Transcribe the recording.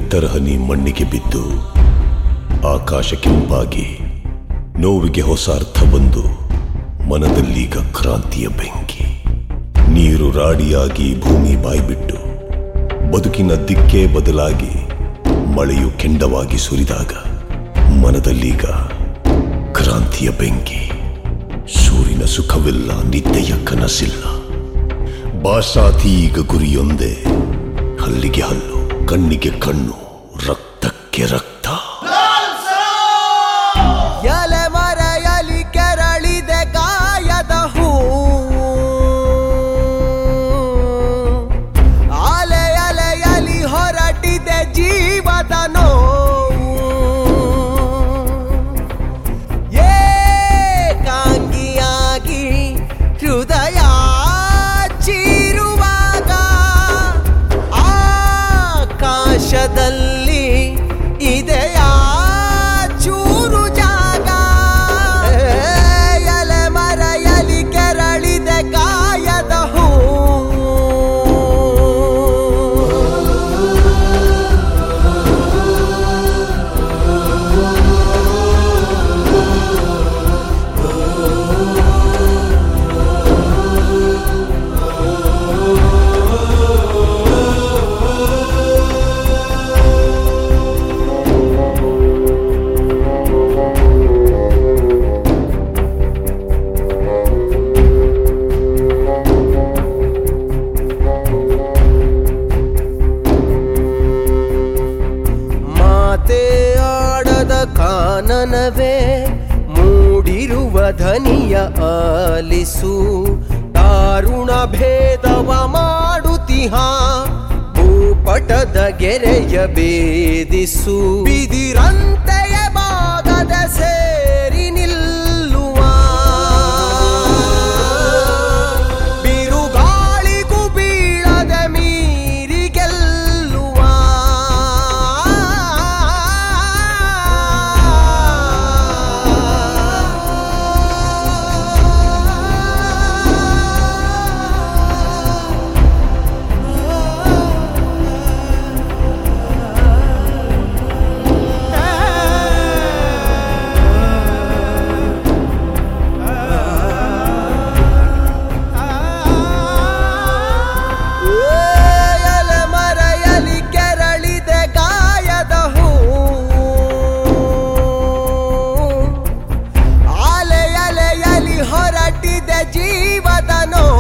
ನೆತ್ತರ ಹನಿ ಮಣ್ಣಿಗೆ ಬಿದ್ದು ಆಕಾಶ ಕೆಂಪಾಗಿ ನೋವಿಗೆ ಹೊಸ ಅರ್ಥ ಬಂದು ಮನದಲ್ಲೀಗ ಕ್ರಾಂತಿಯ ಬೆಂಕಿ ನೀರು ರಾಡಿಯಾಗಿ ಭೂಮಿ ಬಾಯ್ಬಿಟ್ಟು ಬದುಕಿನ ದಿಕ್ಕೇ ಬದಲಾಗಿ ಮಳೆಯು ಕೆಂಡವಾಗಿ ಸುರಿದಾಗ ಮನದಲ್ಲೀಗ ಕ್ರಾಂತಿಯ ಬೆಂಕಿ ಸೂರಿನ ಸುಖವಿಲ್ಲ ನಿದ್ದೆಯ ಕನಸಿಲ್ಲ ಭಾಷಾತಿ ಈಗ ಗುರಿಯೊಂದೇ ಹಲ್ಲಿಗೆ ಹಲ್ಲು ಕಣ್ಣಿಗೆ ಕಣ್ಣು ರಕ್ತಕ್ಕೆ ರಕ್ತ ಎಲೆ ಮರೆಯಲಿ ಕೆರಳಿದೆ ಗಾಯದ ಹೂ ಅಲೆ ಅಲೆಯಲಿ ಹೊರಟಿದೆ ಜೀವದ ನೋವು ಏಕಾಂಗಿಯಾಗಿ ಹೃದಯ ಚೀರುವಾಗ ಆಕಾಶದಲ್ಲಿ ಇದೆಯ ಚೂರು ಜಾಗ ಎಲೆ ಮರೆಯಲಿ ಕೆರಳಿದೆ ಗಾಯದ ಹೂ ಮಾತೆ ಆಡದ ಕಾನನವೇ ಮೂಡಿರುವ ಧನಿಯ ಆಲಿಸು ದಾರುಣ ಭೇದವ ಮಾಡುತ್ತಿಹ ಭೂಪಟದ ಗೆರೆಯ ಭೇದಿಸು ಬಿದಿರಂತೆಯ ಭಾಗದ ಸೇರಿ ನಿಲ್ಲುವ ಬಿರುಗಾಳಿಗೂ ಬೀಳದ ಮೀರಿ ಗೆಲ್ಲುವ ಎಲೆ ಮರೆಯಲಿ ಕೆರಳಿದೆ ಗಾಯದ ಹೂ ಅಲೆ ಅಲೆಯಲಿ ಹೊರಟಿದೆ ಜೀವದ ನೋವು